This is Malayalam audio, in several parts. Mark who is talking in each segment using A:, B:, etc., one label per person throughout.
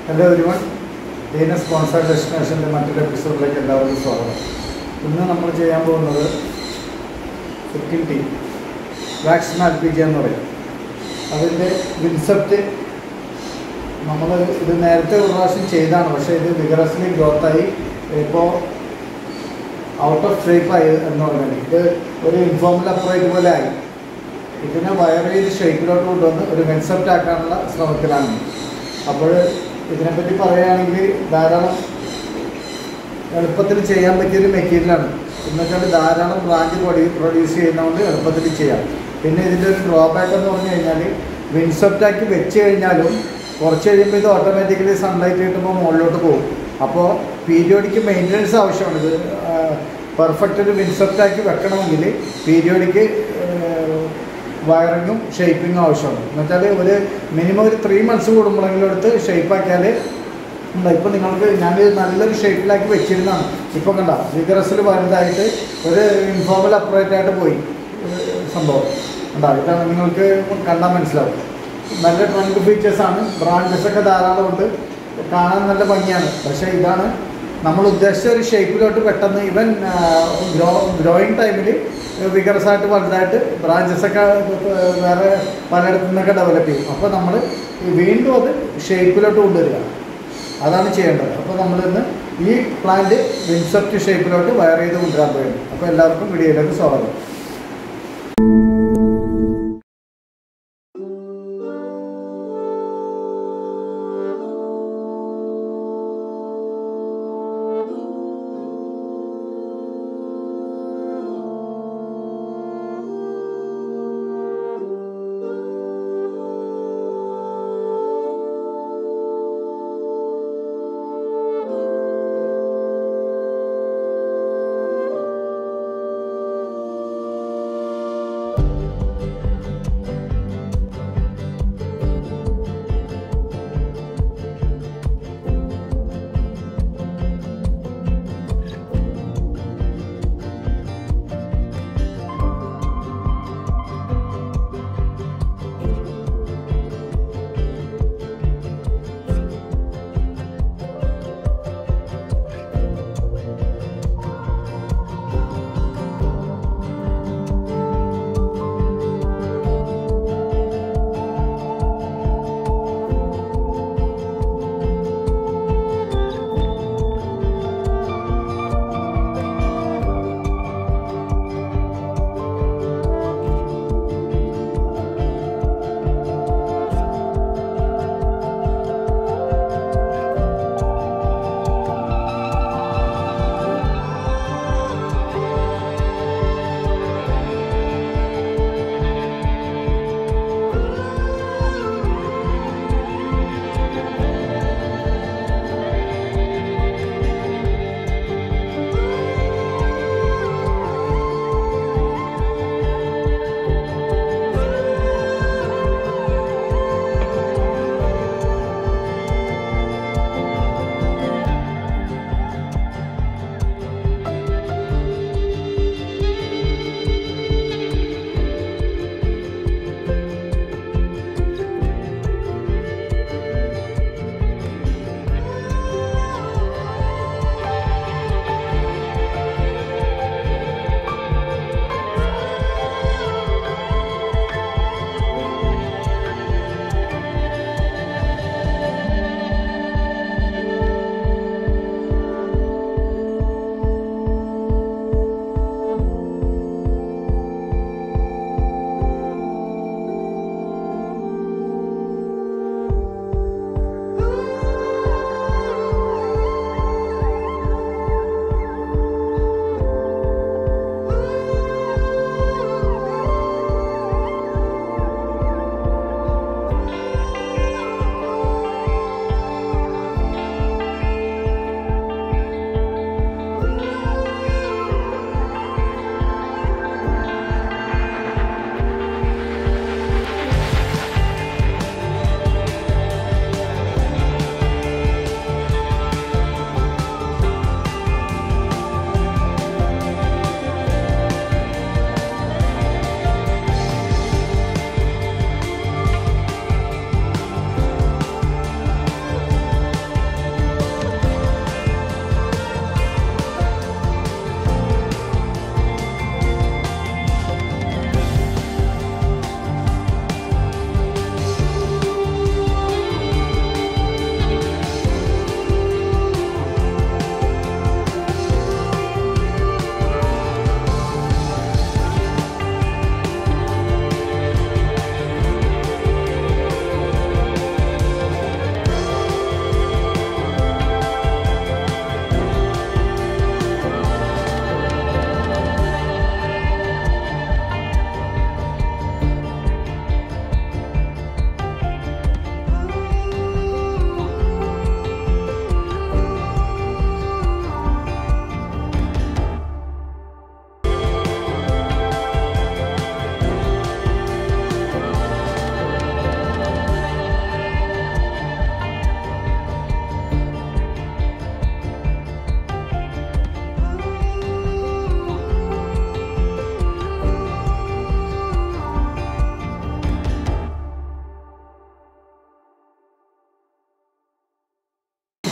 A: ഹലോ ഒരുവൺ ദീന സ്പോൺസർ ഡെസ്റ്റിനേഷൻ്റെ മറ്റൊരു എപ്പിസോഡിലേക്ക് എല്ലാവർക്കും സ്വാഗതം ഇന്ന് നമ്മൾ ചെയ്യാൻ പോകുന്നത് fifteen T vaccine L P G എന്ന് പറയും അതിൻ്റെ വിൻസെപ്റ്റ് നമ്മൾ ഇത് നേരത്തെ ഒരു പ്രാവശ്യം ചെയ്താണ് പക്ഷേ ഇത് വിഗറസ്ലി ഗ്രോത്തായി ഇപ്പോൾ ഔട്ട് ഓഫ് ഷേപ്പായി എന്ന് പറഞ്ഞാൽ ഇത് ഒരു ഇൻഫോർമൽ അപ്രൈറ്റ് പോലെ ആയി ഇതിനെ വയർ ചെയ്ത് ഷേപ്പിലോട്ട് കൊണ്ടുവന്ന് ഒരു കൺസെപ്റ്റ് ആക്കാനുള്ള ശ്രമത്തിലാണ് അപ്പോൾ ഇതിനെപ്പറ്റി പറയുകയാണെങ്കിൽ ധാരാളം എളുപ്പത്തിൽ ചെയ്യാൻ പറ്റിയൊരു മെറ്റീരിയലാണ് എന്ന് വെച്ചാൽ ധാരാളം ബ്രാഞ്ച് പ്രൊഡ്യൂ പ്രൊഡ്യൂസ് ചെയ്യുന്നതുകൊണ്ട് എളുപ്പത്തിൽ ചെയ്യാം പിന്നെ ഇതിൻ്റെ ഒരു ഡ്രോബാക്ക് എന്ന് പറഞ്ഞു കഴിഞ്ഞാൽ വിൻസെപ്റ്റാക്കി വെച്ച് കഴിഞ്ഞാലും കുറച്ച് കഴിയുമ്പോൾ ഇത് ഓട്ടോമാറ്റിക്കലി സൺലൈറ്റ് കിട്ടുമ്പോൾ മുകളിലോട്ട് പോകും അപ്പോൾ പീരിയോഡിക്ക് മെയിൻ്റനൻസ് ആവശ്യമാണ് ഇത് പെർഫെക്റ്റ് ഒരു വിൻസെപ്റ്റാക്കി വെക്കണമെങ്കിൽ പീരിയോഡിക്ക് വയറിങ്ങും ഷേപ്പിങ്ങും ആവശ്യമാണ് എന്നുവെച്ചാൽ ഒരു മിനിമം ഒരു ത്രീ മന്ത്സ് കൂടുമ്പോഴെങ്കിലും എടുത്ത് ഷേപ്പാക്കിയാൽ ഉണ്ട് ഇപ്പം നിങ്ങൾക്ക് ഞാൻ നല്ലൊരു ഷേപ്പിലാക്കി വെച്ചിരുന്നതാണ് ഇപ്പം കണ്ട വിഗറസിൽ വലുതായിട്ട് ഒരു ഇൻഫോർമൽ അപ്രേറ്റ് ആയിട്ട് പോയി ഒരു സംഭവം ഉണ്ടാ ഇതാണ് നിങ്ങൾക്ക് കണ്ടാൽ മനസ്സിലാവും നല്ല ട്രങ്ക് ഫീച്ചേഴ്സാണ് ബ്രാഞ്ചസ് ഒക്കെ ധാരാളം ഉണ്ട് കാണാൻ നല്ല ഭംഗിയാണ് പക്ഷേ ഇതാണ് നമ്മൾ ഉദ്ദേശിച്ച ഒരു ഷേപ്പിലോട്ട് പെട്ടെന്ന് ഇവൻ ഗ്രോ ഗ്രോയിങ് ടൈമിൽ വിഗറസ് ആയിട്ട് വലുതായിട്ട് ബ്രാഞ്ചസ് ഒക്കെ വേറെ പലയിടത്തു നിന്നൊക്കെ ഡെവലപ്പ് ചെയ്യും അപ്പോൾ നമ്മൾ വീണ്ടും അത് ഷേപ്പിലോട്ട് കൊണ്ടുവരിക അതാണ് ചെയ്യേണ്ടത് അപ്പോൾ നമ്മളിന്ന് ഈ പ്ലാന്റ് വിൻസെപ്റ്റ് ഷേപ്പിലോട്ട് വയർ ചെയ്ത് കൊണ്ടുവരാൻ പോയത് അപ്പോൾ എല്ലാവർക്കും വീഡിയോയിലേക്ക് സ്വാഗതം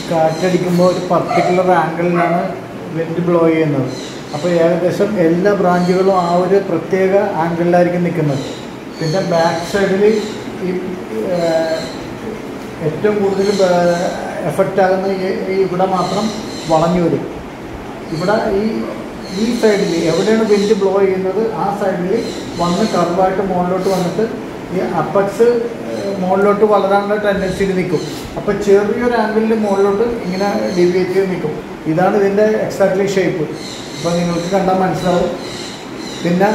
A: കാറ്റടിക്കുമ്പോൾ ഒരു പർട്ടിക്കുലർ ആംഗിളിലാണ് വിൻഡ് ബ്ലോ ചെയ്യുന്നത് അപ്പോൾ ഏകദേശം എല്ലാ ബ്രാഞ്ചുകളും ആ ഒരു പ്രത്യേക ആംഗിളിലായിരിക്കും നിൽക്കുന്നത് പിന്നെ ബാക്ക് സൈഡിൽ ഈ ഏഹ്, ഏറ്റവും കൂടുതൽ എഫക്റ്റ് ആകുന്ന ഈ- ഈ ഇവിടെ മാത്രം വളഞ്ഞു വരും ഇവിടെ ഈ ഈ സൈഡിൽ എവിടെയാണ് വിൻഡ് ബ്ലോ ചെയ്യുന്നത് ആ സൈഡിൽ വന്ന് കർവായിട്ട് മുകളിലോട്ട് വന്നിട്ട് ഈ അപ്പക്സ് മുകളിലോട്ട് വളരാനുള്ള ടെൻഡൻസിയിൽ നിൽക്കും അപ്പോൾ ചെറിയൊരു ആംഗിളിൽ മുകളിലോട്ട് ഇങ്ങനെ ഡീവിയേറ്റ് ചെയ്ത് നിൽക്കും ഇതാണ് ഇതിൻ്റെ എക്സാക്ട്ലി ഷേപ്പ് അപ്പോൾ നിങ്ങൾക്ക് കണ്ടാൽ മനസ്സിലാവും പിന്നെ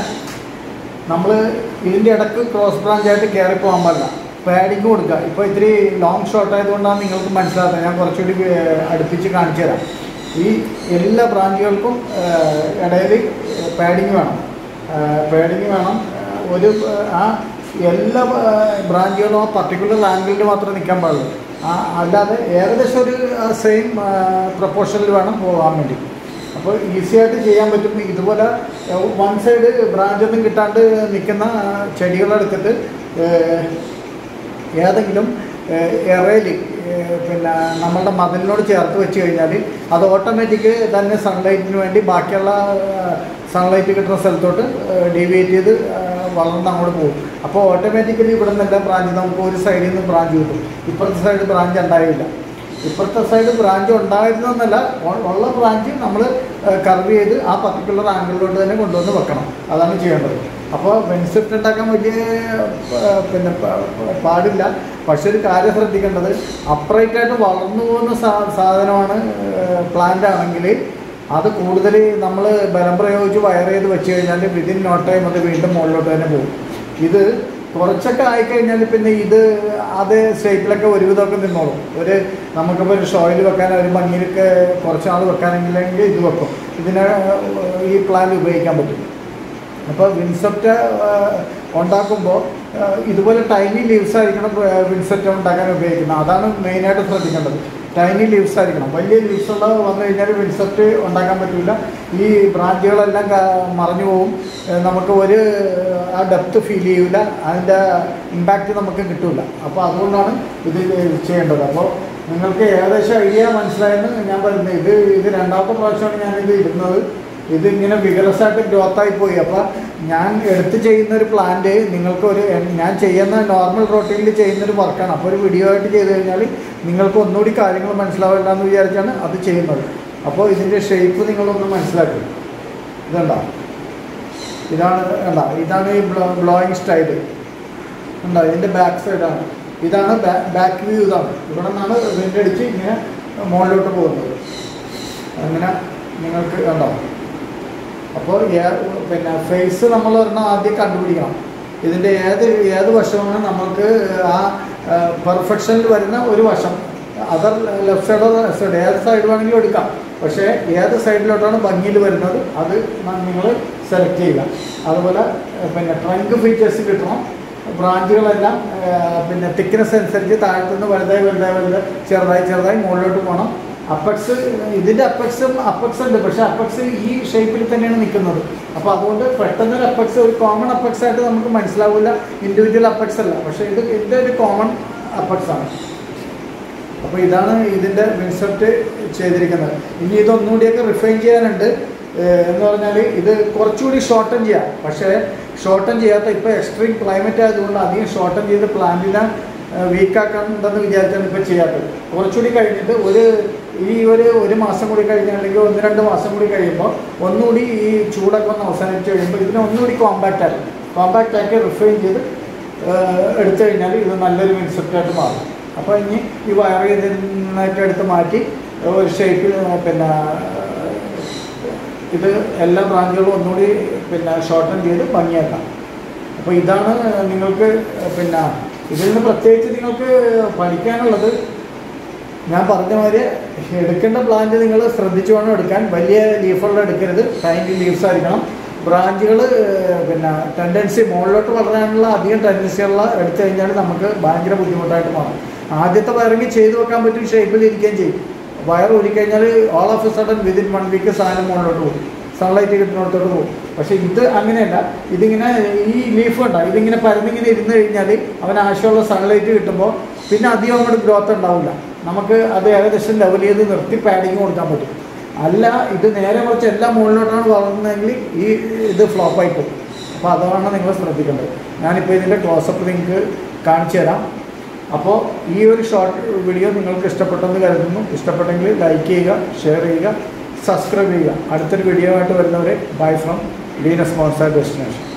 A: നമ്മൾ ഇതിൻ്റെ ഇടക്ക് ക്രോസ് ബ്രാഞ്ച് ആയിട്ട് കയറി പോകാൻ പാടില്ല പാഡിങ് കൊടുക്കുക ഇപ്പോൾ ഇത്തിരി ലോങ് ഷോട്ട് ആയതുകൊണ്ടാണ് നിങ്ങൾക്ക് മനസ്സിലാകുന്നത് ഞാൻ കുറച്ചുകൂടി ഏർ, അടുപ്പിച്ച് കാണിച്ചു തരാം ഈ എല്ലാ ബ്രാഞ്ചുകൾക്കും ഇടയിൽ പാഡിങ് വേണം പാഡിങ് വേണം ഏർ, ഒരു ഏർ, ആ എല്ലാ ബ്രാഞ്ചുകളും ആ പർട്ടിക്കുലർ ആംഗിളിൽ മാത്രമേ നിൽക്കാൻ പാടുള്ളൂ ആ അല്ലാതെ ഏകദേശം ഒരു സെയിം പ്രൊപ്പോർഷനിൽ വേണം പോകാൻ വേണ്ടി അപ്പോൾ ഈസി ആയിട്ട് ചെയ്യാൻ പറ്റും ഇതുപോലെ വൺ സൈഡ് ബ്രാഞ്ച് ഒന്നും കിട്ടാണ്ട് നിൽക്കുന്ന ആ, ചെടികളെടുത്തിട്ട് ഏഹ്, ഏതെങ്കിലും എറയിൽ പിന്നെ നമ്മളുടെ മതിലിനോട് ചേർത്ത് വെച്ച് കഴിഞ്ഞാൽ അത് ഓട്ടോമാറ്റിക് തന്നെ സൺലൈറ്റിന് വേണ്ടി ബാക്കിയുള്ള സൺലൈറ്റ് കിട്ടുന്ന സ്ഥലത്തോട്ട് ഡീവിയേറ്റ് ചെയ്ത് ആ, വളർന്ന് അങ്ങോട്ട് പോകും അപ്പോൾ ഓട്ടോമാറ്റിക്കലി ഇവിടെ നിന്നല്ല ബ്രാഞ്ച് നമുക്ക് ഒരു സൈഡിൽ നിന്ന് ബ്രാഞ്ച് കിട്ടും ഇപ്പുറത്തെ സൈഡ് ബ്രാഞ്ച് ഉണ്ടായില്ല ഇപ്പുറത്തെ സൈഡ് ബ്രാഞ്ച് ഉണ്ടായിരുന്നെന്നല്ല ഉ- ഉള്ള ബ്രാഞ്ച് നമ്മൾ കർവ് ചെയ്ത് ആ പർട്ടിക്കുലർ ആംഗിളിലോട്ട് തന്നെ കൊണ്ടുവന്ന് വെക്കണം അതാണ് ചെയ്യേണ്ടത് അപ്പോൾ വെൻസെറ്റ് ഉണ്ടാക്കാൻ വലിയ ഏർ, പിന്നെ പ- പ- പാടില്ല പക്ഷെ ഒരു കാര്യം ശ്രദ്ധിക്കേണ്ടത് upright ആയിട്ട് വളർന്നു പോകുന്ന സാ- സാധനമാണ് പ്ലാന്റ് ആണെങ്കിൽ അത് കൂടുതൽ നമ്മൾ ബലം പ്രയോഗിച്ച് വയർ ചെയ്ത് വെച്ച് കഴിഞ്ഞാൽ വിതിൻ നോ ടൈം അത് വീണ്ടും മുകളിലോട്ട് തന്നെ പോകും ഇത് കുറച്ചൊക്കെ ആയിക്കഴിഞ്ഞാൽ പിന്നെ ഇത് അത് ഷേപ്പിലൊക്കെ ഒരുവിധമൊക്കെ നിന്നോളും ഒരു നമുക്കിപ്പോൾ ഒരു ഷോയിൽ വെക്കാൻ ഒരു ഭംഗിയിലൊക്കെ കുറച്ച് നാൾ വെക്കാനെങ്കിലെങ്കിൽ ഇത് വെക്കും ഇതിനെ ഈ പ്ലാൻ ഉപയോഗിക്കാൻ പറ്റും അപ്പോൾ വിൻസെപ്റ്റ് ഉണ്ടാക്കുമ്പോൾ ഇതുപോലെ ടൈനി ലീവ്സ് ആയിരിക്കണം വിൻസെപ്റ്റ് ഉണ്ടാക്കാൻ ഉപയോഗിക്കുന്നത് അതാണ് മെയിനായിട്ട് ശ്രദ്ധിക്കേണ്ടത് ടൈനി ലീവ്സ് ആയിരിക്കണം വലിയ ലീവ്സ് ഉള്ള വന്നു കഴിഞ്ഞാൽ വിൻസെപ്റ്റ് ഉണ്ടാക്കാൻ പറ്റില്ല ഈ ബ്രാഞ്ചുകളെല്ലാം ക- മറഞ്ഞു പോകും ഏഹ് നമുക്ക് ഒരു ആ ഡെപ്ത് ഫീൽ ചെയ്യില്ല അതിൻ്റെ ഇമ്പാക്റ്റ് നമുക്ക് കിട്ടില്ല അപ്പോൾ അതുകൊണ്ടാണ് ഇത് ചെയ്യേണ്ടത് അപ്പോൾ നിങ്ങൾക്ക് ഏകദേശം ഐഡിയ മനസ്സിലായെന്ന് ഞാൻ പറയുന്നത് ഇത് ഇത് രണ്ടാമത്തെ പ്രാവശ്യമാണ് ഞാനിത് ഇടുന്നത് ഇത് ഇങ്ങനെ വികലസായിട്ട് ഗ്രോത്ത് ആയി പോയി അപ്പോൾ ഞാൻ എടുത്ത് ചെയ്യുന്ന ഒരു പ്ലാന്റ് നിങ്ങൾക്ക് ഒരു ഞാൻ ചെയ്യുന്ന നോർമൽ റൊട്ടീനിൽ ചെയ്യുന്ന ഒരു വർക്കാണ് അപ്പോൾ ഒരു വീഡിയോ ആയിട്ട് ചെയ്ത് കഴിഞ്ഞാൽ നിങ്ങൾക്ക് ഒന്നുകൂടി കാര്യങ്ങൾ മനസ്സിലാവില്ല എന്ന് വിചാരിച്ചാണ് അത് ചെയ്യുന്നത് അപ്പോൾ ഇതിൻ്റെ ഷേപ്പ് നിങ്ങളൊന്ന് മനസ്സിലാക്കും ഇതുണ്ടോ ഇതാണ് കണ്ട ഇതാണ് ഈ ബ്ലോയിങ് സ്റ്റൈല് ഉണ്ടോ ഇതിൻ്റെ ബാക്ക് സൈഡാണ് ഇതാണ് ബാക്ക് വ്യൂ ഇതാണ് ഇവിടെ നിന്നാണ് വിൻഡ് അടിച്ച് ഇങ്ങനെ മുകളിലോട്ട് പോകുന്നത് അങ്ങനെ നിങ്ങൾക്ക് കണ്ടോ അപ്പോൾ ഏ- പിന്നെ ഫേസ് നമ്മൾ ഒരെണ്ണം ആദ്യം കണ്ടുപിടിക്കണം ഇതിൻ്റെ ഏത് ഏത് വശമാണ് നമുക്ക് ആ പെർഫെക്ഷനിൽ വരുന്ന ഒരു വശം അതർ ലെഫ്റ്റ് സൈഡോ സൈഡ് ഏത് സൈഡ് വേണമെങ്കിലും എടുക്കാം പക്ഷേ ഏത് സൈഡിലോട്ടാണ് ഭംഗിയിൽ വരുന്നത് അത് നിങ്ങൾ സെലക്ട് ചെയ്യുക അതുപോലെ ഏഹ്, പിന്നെ ട്രങ്ക് ഫീച്ചേഴ്സ് കിട്ടണം ബ്രാഞ്ചുകളെല്ലാം ഏഹ്, പിന്നെ തിക്നെസ് അനുസരിച്ച് താഴത്തുനിന്ന് വലുതായി വലുതായി വലുതായി ചെറുതായി ചെറുതായി മുകളിലോട്ട് പോകണം അപ്പക്സ് ഇതിൻ്റെ അപ്പക്സും അപ്പക്സ് ഉണ്ട് പക്ഷേ അപ്പക്സ് ഈ ഷേപ്പിൽ തന്നെയാണ് നിൽക്കുന്നത് അപ്പോൾ അതുകൊണ്ട് പെട്ടെന്ന് ഒരു അപ്പക്സ് ഒരു കോമൺ അപ്പക്സ് ആയിട്ട് നമുക്ക് മനസ്സിലാവില്ല ഇൻഡിവിജ്വൽ അപ്പക്സ് അല്ല പക്ഷേ ഇത് ഇതിൻ്റെ ഒരു കോമൺ അപ്പക്സ് ആണ് അപ്പോൾ ഇതാണ് ഇതിൻ്റെ വിൻസെപ്റ്റ് ചെയ്തിരിക്കുന്നത് ഇനി ഇതൊന്നുകൂടിയൊക്കെ റിഫൈൻ ചെയ്യാനുണ്ട് ഏഹ് എന്ന് പറഞ്ഞാൽ ഇത് കുറച്ചുകൂടി ഷോർട്ടൻ ചെയ്യാം പക്ഷേ ഷോർട്ടൻ ചെയ്യാത്ത ഇപ്പോൾ എക്സ്ട്രീം ക്ലൈമറ്റ് ആയതുകൊണ്ട് അധികം ഷോർട്ടൻ ചെയ്ത് പ്ലാന്റിനെ വീക്കാക്കണ്ടെന്ന് വിചാരിച്ചാണ് ഇപ്പോൾ ചെയ്യാത്തത് കുറച്ചുകൂടി കഴിഞ്ഞിട്ട് ഒരു ഈ ഒരു ഒരു മാസം കൂടി കഴിഞ്ഞാൽ അല്ലെങ്കിൽ ഒന്ന് രണ്ട് മാസം കൂടി കഴിയുമ്പോൾ ഒന്നുകൂടി ഈ ചൂടൊക്കെ ഒന്ന് അവസാനിച്ച് കഴിയുമ്പോൾ ഇതിനെ ഒന്നുകൂടി കോമ്പാക്റ്റ് ആക്കി കോമ്പാക്റ്റ് ആക്കി റിഫൈൻ ചെയ്ത് ഏഹ് എടുത്തു കഴിഞ്ഞാൽ ഇത് നല്ലൊരു വിൻസെപ്റ്റായിട്ട് മാറും അപ്പോൾ ഇനി ഈ വയർ ഇതിനൊക്കെ എടുത്ത് മാറ്റി ഒരു ഷേപ്പിൽ പിന്നെ ഇത് എല്ലാ ബ്രാഞ്ചുകളും ഒന്നുകൂടി പിന്നെ ഷോർട്ടൻ ചെയ്ത് ഭംഗിയാക്കാം അപ്പോൾ ഇതാണ് നിങ്ങൾക്ക് പിന്നെ ഇതിൽ നിന്ന് പ്രത്യേകിച്ച് നിങ്ങൾക്ക് പഠിക്കാനുള്ളത് ഞാൻ പറഞ്ഞ മാതിരി എടുക്കേണ്ട പ്ലാന്റ് നിങ്ങൾ ശ്രദ്ധിച്ചു വേണം എടുക്കാൻ വലിയ ലീഫുള്ള എടുക്കരുത് ടൈനി ലീവ്സ് ആയിരിക്കണം ബ്രാഞ്ചുകൾ പിന്നെ ടെൻഡൻസി മുകളിലോട്ട് വളരാനുള്ള അധികം ടെൻഡൻസിയുള്ള എടുത്തു കഴിഞ്ഞാൽ നമുക്ക് ഭയങ്കര ബുദ്ധിമുട്ടായിട്ട് മാറും ആദ്യത്തെ വയറിങ് ചെയ്തു വെക്കാൻ പറ്റും ഷേപ്പിൽ ഇരിക്കുകയും ചെയ്യും വയർ ഊരിക്കഴിഞ്ഞാൽ all of a sudden within one week സാധനം മുകളിലോട്ട് പോകും സൺലൈറ്റ് കിട്ടുന്നിടത്തോട്ട് പോകും പക്ഷേ ഇത് അങ്ങനെയല്ല ഇതിങ്ങനെ ഈ ലീഫ് ഉണ്ടോ ഇതിങ്ങനെ പരന്നിങ്ങനെ ഇരുന്ന് കഴിഞ്ഞാൽ അവന് ആവശ്യമുള്ള സൺലൈറ്റ് കിട്ടുമ്പോൾ പിന്നെ അധികം അങ്ങോട്ട് ഗ്രോത്ത് ഉണ്ടാവില്ല നമുക്ക് അത് ഏകദേശം ലെവൽ ചെയ്ത് നിർത്തി പാഡിങ് കൊടുക്കാൻ പറ്റും അല്ല ഇത് നേരെ മറിച്ച് എല്ലാം മുകളിലോട്ടാണ് വളർന്നതെങ്കിൽ ഈ ഇത് ഫ്ലോപ്പായി പോകും അപ്പോൾ അതാണ് നിങ്ങൾ ശ്രദ്ധിക്കേണ്ടത് ഞാനിപ്പോൾ ഇതിൻ്റെ ക്ലോസപ്പ് നിങ്ങൾക്ക് കാണിച്ചു തരാം അപ്പോൾ ഈ ഒരു ഷോർട്ട് വീഡിയോ നിങ്ങൾക്ക് ഇഷ്ടപ്പെട്ടെന്ന് കരുതുന്നു ഇഷ്ടപ്പെട്ടെങ്കിൽ ലൈക്ക് ചെയ്യുക ഷെയർ ചെയ്യുക സബ്സ്ക്രൈബ് ചെയ്യുക അടുത്തൊരു വീഡിയോ ആയിട്ട് വരുന്നവരെ bye from Deena sponsor destination